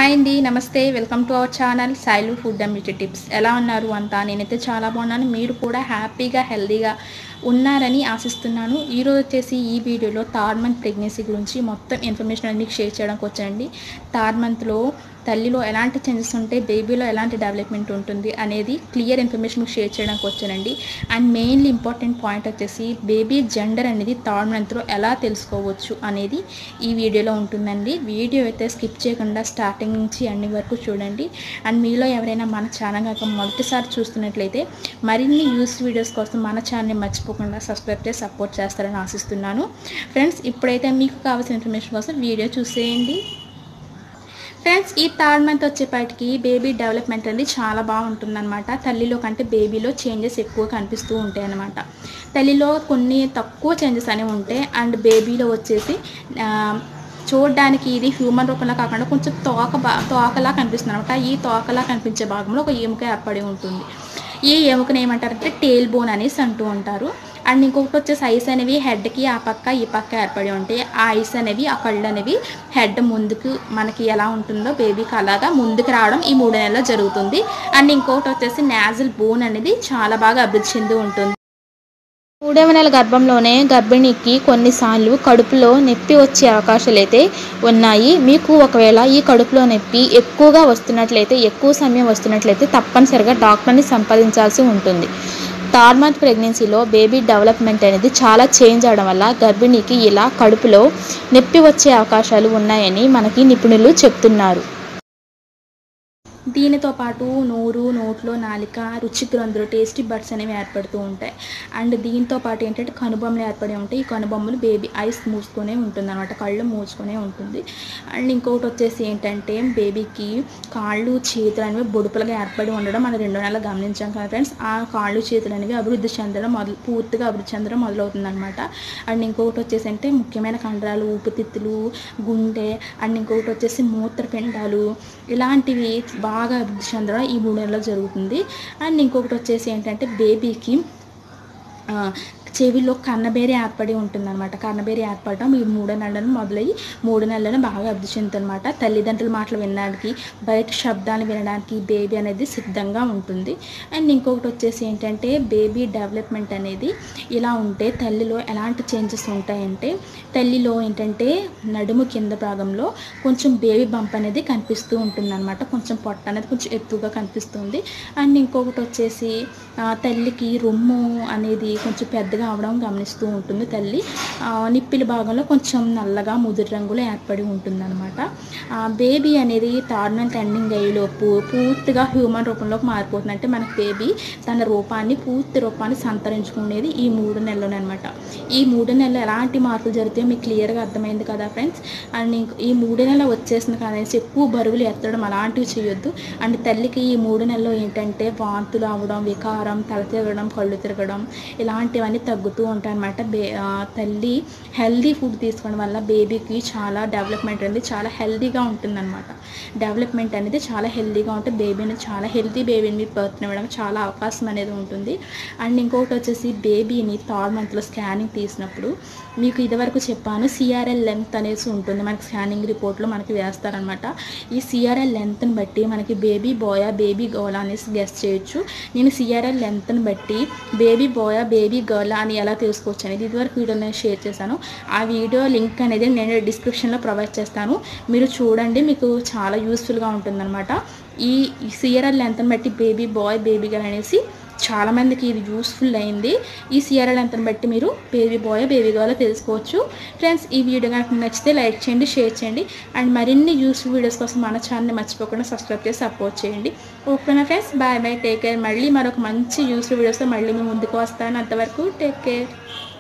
hi అండి నమస్తే welcome to our channel Sailu food and beauty tips ఎలా ఉన్నారు అంతా నేనైతే చాలా బాగున్నాను మీరు కూడా హ్యాపీగా హెల్తీగా ఉన్నారని ఆశిస్తున్నాను ఈరోజు వచ్చేసి ఈ వీడియోలో థర్డ్ మంత్ ప్రెగ్నెన్సీ గురించి మొత్తం ఇన్ఫర్మేషన్ అనేది మీకు షేర్ చేయడానికి వచ్చానండి థర్డ్ మంత్లో తల్లిలో ఎలాంటి చేంజెస్ ఉంటాయి బేబీలో ఎలాంటి డెవలప్మెంట్ ఉంటుంది అనేది క్లియర్ ఇన్ఫర్మేషన్ మీకు షేర్ చేయడానికి వచ్చానండి అండ్ మెయిన్లీ ఇంపార్టెంట్ పాయింట్ వచ్చేసి బేబీ జెండర్ అనేది థర్డ్ మంత్లో ఎలా తెలుసుకోవచ్చు అనేది ఈ వీడియోలో ఉంటుందండి వీడియో అయితే స్కిప్ చేయకుండా స్టార్టింగ్ నుంచి అన్ని వరకు చూడండి అండ్ మీలో ఎవరైనా మన ఛానల్ కనుక మొదటిసారి చూస్తున్నట్లయితే మరిన్ని యూస్ వీడియోస్ కోసం మన ఛానల్ని మర్చిపోకుండా సబ్స్క్రైబ్ చేసి సపోర్ట్ చేస్తారని ఆశిస్తున్నాను ఫ్రెండ్స్ ఇప్పుడైతే మీకు కావాల్సిన ఇన్ఫర్మేషన్ కోసం వీడియో చూసేయండి ఫ్రెండ్స్ ఈ థర్డ్ మంత్ వచ్చేపాటికి బేబీ డెవలప్మెంట్ అనేది చాలా బాగుంటుందన్నమాట తల్లిలో కంటే బేబీలో చేంజెస్ ఎక్కువ కనిపిస్తూ ఉంటాయి అన్నమాట తల్లిలో కొన్ని తక్కువ చేంజెస్ అనేవి ఉంటాయి అండ్ బేబీలో వచ్చేసి ఆ, చూడడానికి ఇది హ్యూమన్ రూపంలో కాకుండా కొంచెం తోక బా తోకలా కనిపిస్తుంది అనమాట ఈ తోకలా కనిపించే భాగంలో ఒక ఎముక ఏర్పడి ఉంటుంది ఈ ఎముకను ఏమంటారంటే టేల్ బోన్ అనేసి అంటూ ఉంటారు అండ్ ఇంకొకటి వచ్చేసి ఐస్ అనేవి హెడ్కి ఆ పక్క ఈ పక్క ఏర్పడి ఉంటాయి ఆ ఐస్ అనేవి ఆ కళ్ళు అనేవి హెడ్ ముందుకు మనకి ఎలా ఉంటుందో బేబీకి అలాగా ముందుకు రావడం ఈ మూడు నెలల్లో జరుగుతుంది అండ్ ఇంకొకటి వచ్చేసి నాజల్ బోన్ అనేది చాలా బాగా అభివృద్ధి చెంది ఉంటుంది మూడవ నెల గర్భంలోనే గర్భిణికి కొన్నిసార్లు కడుపులో నొప్పి వచ్చే అవకాశాలు అయితే ఉన్నాయి మీకు ఒకవేళ ఈ కడుపులో నొప్పి ఎక్కువగా వస్తున్నట్లయితే ఎక్కువ సమయం వస్తున్నట్లయితే తప్పనిసరిగా డాక్టర్ని సంప్రదించాల్సి ఉంటుంది థర్డ్ మంత్ ప్రెగ్నెన్సీలో బేబీ డెవలప్మెంట్ అనేది చాలా చేంజ్ అవడం వల్ల గర్భిణికి ఇలా కడుపులో నొప్పి వచ్చే అవకాశాలు ఉన్నాయని మనకి నిపుణులు చెప్తున్నారు దీనితో పాటు నోరు నోట్లో నాలిక రుచి గ్రంథులు టేస్టీ బడ్స్ అనేవి ఏర్పడుతూ ఉంటాయి అండ్ దీంతో పాటు ఏంటంటే కనుబొమ్మలు ఏర్పడి ఉంటాయి ఈ కనుబొమ్మలు బేబీ ఐస్ మూసుకొనే ఉంటుంది అనమాట కళ్ళు మూసుకొనే ఉంటుంది అండ్ ఇంకొకటి వచ్చేసి ఏంటంటే బేబీకి కాళ్ళు చేతులు అనేవి బొడుపులుగా ఏర్పడి ఉండడం మనం రెండో నెలలు గమనించాం కదా ఫ్రెండ్స్ ఆ కాళ్ళు చేతులు అనేవి అభివృద్ధి చెందడం మొదలు పూర్తిగా అభివృద్ధి చెందడం మొదలవుతుంది అనమాట అండ్ ఇంకొకటి వచ్చేసి అంటే ముఖ్యమైన కండరాలు ఊపిరితిత్తులు గుండె అండ్ ఇంకొకటి వచ్చేసి మూత్రపిండాలు ఇలాంటివి బాగా అభివృద్ధి చెందడం ఈ మూడు నెలల్లో జరుగుతుంది అండ్ ఇంకొకటి వచ్చేసి ఏంటంటే బేబీకి ఆ, చెవిలో కన్నబేరి ఏర్పడి ఉంటుంది అనమాట కన్నబేరి ఏర్పడడం ఈ మూడు నెలలను మొదలయ్యి మూడు నెలలను బాగా అభివృద్ధి చెందుతుంది అనమాట తల్లిదండ్రుల మాటలు వినడానికి బయట శబ్దాలు వినడానికి బేబీ అనేది సిద్ధంగా ఉంటుంది అండ్ ఇంకొకటి వచ్చేసి ఏంటంటే బేబీ డెవలప్మెంట్ అనేది ఇలా ఉంటే తల్లిలో ఎలాంటి చేంజెస్ ఉంటాయంటే తల్లిలో ఏంటంటే నడుము కింద భాగంలో కొంచెం బేబీ బంప్ అనేది కనిపిస్తూ ఉంటుంది అనమాట కొంచెం పొట్ట అనేది కొంచెం ఎత్తుగా కనిపిస్తుంది అండ్ ఇంకొకటి వచ్చేసి ఆ, తల్లికి రొమ్ము అనేది కొంచెం పెద్దగా అవడం గమనిస్తూ ఉంటుంది తల్లి ఆ, నిప్పిలి భాగంలో కొంచెం నల్లగా ముదురు రంగులో ఏర్పడి ఉంటుంది అనమాట బేబీ అనేది థర్డ్ మంత్ ఎండింగ్ అయ్యేలోపు పూర్తిగా హ్యూమన్ రూపంలోకి మారిపోతుంది అంటే మనకి బేబీ తన రూపాన్ని పూర్తి రూపాన్ని సంతరించుకునేది ఈ మూడు నెలలోనే అనమాట ఈ మూడు నెలలు ఎలాంటి మార్పులు జరుగుతాయో మీకు క్లియర్గా అర్థమైంది కదా ఫ్రెండ్స్ అండ్ ఇంక- ఈ మూడు నెలలు వచ్చేసింది కనేసి ఎక్కువ బరువులు ఎత్తడం అలాంటివి చేయొద్దు అండ్ తల్లికి ఈ మూడు నెలల్లో ఏంటంటే వాంతులు అవడం వికారం తల తిరగడం కళ్ళు తిరగడం ఇలాంటివన్నీ తగ్గుతూ ఉంటాయి అనమాట బే ఆ, తల్లి హెల్దీ ఫుడ్ తీసుకోవడం వల్ల బేబీకి చాలా డెవలప్మెంట్ అనేది చాలా హెల్దీగా ఉంటుందన్నమాట డెవలప్మెంట్ అనేది చాలా హెల్దీగా ఉంటే బేబీ అనేది చాలా హెల్దీ బేబీని మీరు బర్త్ ఇవ్వడానికి చాలా అవకాశం అనేది ఉంటుంది అండ్ ఇంకొకటి వచ్చేసి బేబీని థర్డ్ మంత్లో స్కానింగ్ తీసినప్పుడు మీకు ఇదివరకు చెప్పాను సిఆర్ఎల్ లెంత్ అనేసి ఉంటుంది మనకి స్కానింగ్ రిపోర్ట్లో మనకి వేస్తారనమాట ఈ సిఆర్ఎల్ లెంత్ని బట్టి మనకి బేబీ బాయా బేబీ గర్ల్ అనేసి గెస్ట్ చేయొచ్చు నేను సిఆర్ఎల్ లెంత్ని బట్టి బేబీ బాయా బేబీ గర్ల్ అని ఎలా తెలుసుకోవచ్చు అనేది ఇదివరకు వీడియో నేను షేర్ చేశాను ఆ వీడియో లింక్ అనేది నేను డిస్క్రిప్షన్లో ప్రొవైడ్ చేస్తాను మీరు చూడండి మీకు చాలా యూస్ఫుల్గా ఉంటుందన్నమాట ఈ సిఆర్ఎల్ లెంత్ని బట్టి బేబీ బాయ్ బేబీ గర్ల్ అనేసి చాలామందికి ఇది యూస్ఫుల్ అయింది ఈ సిఆర్ఎల్ ఎంతని బట్టి మీరు బేబీ బాయ్ బేబీ గర్ల్ తెలుసుకోవచ్చు ఫ్రెండ్స్ ఈ వీడియో కనుక మీకు నచ్చితే లైక్ చేయండి షేర్ చేయండి అండ్ మరిన్ని యూస్ఫుల్ వీడియోస్ కోసం మన ఛానల్ని మర్చిపోకుండా సబ్స్క్రైబ్ చేసి సపోర్ట్ చేయండి ఓకేనా friends bye bye take care మళ్ళీ మరొక మంచి యూస్ఫుల్ వీడియోస్తో మళ్ళీ మేము ముందుకు వస్తాను అంతవరకు టేక్ కేర్